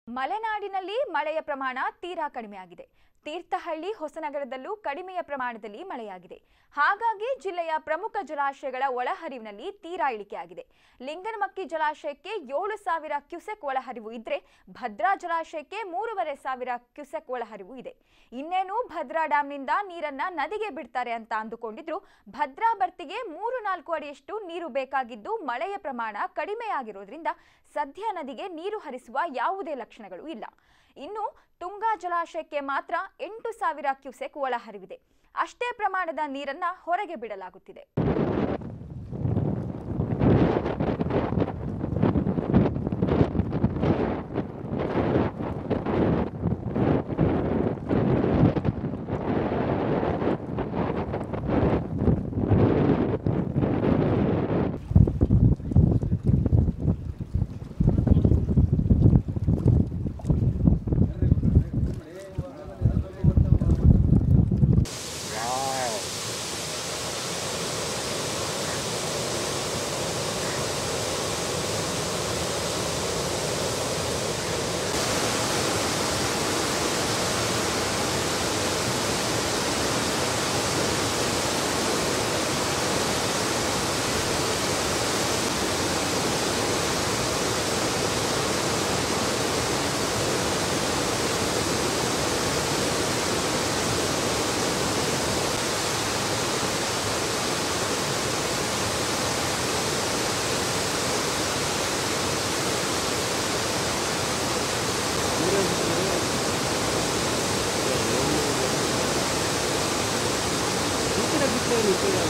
ಮಲೆನಾಡಿನಲ್ಲಿ ಮಳೆಯ ಪ್ರಮಾಣ ತೀರಾ ಕಡಿಮೆಯಾಗಿದೆ ತೀರ್ಥಹಳ್ಳಿ ಹೊಸನಗರದಲ್ಲೂ ಕಡಿಮೆಯ ಪ್ರಮಾಣದಲ್ಲಿ ಮಳೆಯಾಗಿದೆ ಹಾಗಾಗಿ ಜಿಲ್ಲೆಯ ಪ್ರಮುಖ ಜಲಾಶಯಗಳ ಒಳಹರಿವಿನಲ್ಲಿ ತೀರಾ ಇಳಿಕೆಯಾಗಿದೆ ಲಿಂಗನಮಕ್ಕಿ ಜಲಾಶಯಕ್ಕೆ ಏಳು ಸಾವಿರ ಕ್ಯುಸೆಕ್ ಒಳಹರಿವು ಇದ್ರೆ ಭದ್ರಾ ಜಲಾಶಯಕ್ಕೆ ಮೂರುವರೆ ಸಾವಿರ ಕ್ಯುಸೆಕ್ ಒಳಹರಿವು ಇದೆ ಇನ್ನೇನು ಭದ್ರಾ ಡ್ಯಾಂನಿಂದ ನೀರನ್ನ ನದಿಗೆ ಬಿಡ್ತಾರೆ ಅಂತ ಅಂದುಕೊಂಡಿದ್ರು ಭದ್ರಾ ಬರ್ತಿಗೆ ಮೂರು ನಾಲ್ಕು ಅಡಿಯಷ್ಟು ನೀರು ಬೇಕಾಗಿದ್ದು ಮಳೆಯ ಪ್ರಮಾಣ ಕಡಿಮೆಯಾಗಿರೋದ್ರಿಂದ ಸದ್ಯ ನದಿಗೆ ನೀರು ಹರಿಸುವ ಯಾವುದೇ ಲಕ್ಷಣಗಳು ಇಲ್ಲ ಇನ್ನು ತುಂಗಾ ಜಲಾಶಯಕ್ಕೆ ಮಾತ್ರ ಎಂಟು ಸಾವಿರ ಕ್ಯೂಸೆಕ್ ಒಳಹರಿವಿದೆ ಅಷ್ಟೇ ಪ್ರಮಾಣದ ನೀರನ್ನ ಹೊರಗೆ ಬಿಡಲಾಗುತ್ತಿದೆ ಈ ಕಡೆ ಬಿಟ್ಟರೆ ಈ ಕಡೆ